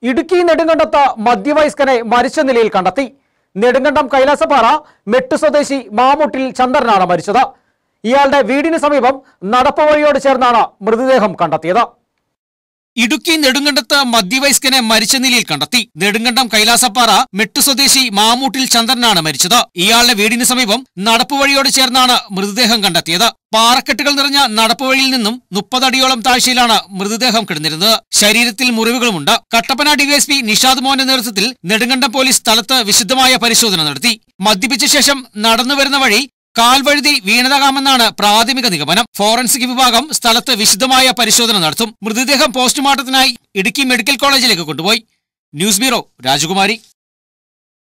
ഇടുക്കി നെടുങ്കണ്ടത്ത് മധ്യവയസ്കനെ മരിച്ച നിലയിൽ കണ്ടെത്തി നെടുങ്കണ്ടം കൈലാസപ്പാറ മെട്ടു സ്വദേശി മാമൂട്ടിൽ ചന്ദ്രനാണ് മരിച്ചത് ഇയാളുടെ വീടിന് സമീപം നടപ്പുവഴിയോട് ചേർന്നാണ് മൃതദേഹം കണ്ടെത്തിയത് ഇടുക്കി നെടുങ്കണ്ടത്ത് മധ്യവയസ്കനെ മരിച്ച നിലയിൽ കണ്ടെത്തി നെടുങ്കണ്ടം കൈലാസപ്പാറ മെട്ടു സ്വദേശി മാമൂട്ടിൽ ചന്ദ്രനാണ് മരിച്ചത് ഇയാളുടെ വീടിന് സമീപം നടപ്പുവഴിയോട് ചേർന്നാണ് മൃതദേഹം കണ്ടെത്തിയത് പാറക്കെട്ടുകൾ നിറഞ്ഞ നടപ്പുവഴിയിൽ നിന്നും മുപ്പതടിയോളം താഴ്ചയിലാണ് മൃതദേഹം കിടന്നിരുന്നത് ശരീരത്തിൽ മുറിവുകളുമുണ്ട് കട്ടപ്പന ഡിവൈഎസ്പി നിഷാദ് മോഹന്റെ നേതൃത്വത്തിൽ നെടുങ്കണ്ടം പോലീസ് സ്ഥലത്ത് വിശദമായ പരിശോധന നടത്തി മദ്യപിച്ച ശേഷം നടന്നുവരുന്ന വഴി കാൽവഴുതി വീണതാകാമെന്നാണ് പ്രാഥമിക നിഗമനം ഫോറൻസിക് വിഭാഗം സ്ഥലത്ത് വിശദമായ പരിശോധന നടത്തും മൃതദേഹം പോസ്റ്റ്മോർട്ടത്തിനായി ഇടുക്കി മെഡിക്കൽ കോളേജിലേക്ക് കൊണ്ടുപോയി ന്യൂസ് ബ്യൂറോ രാജകുമാരി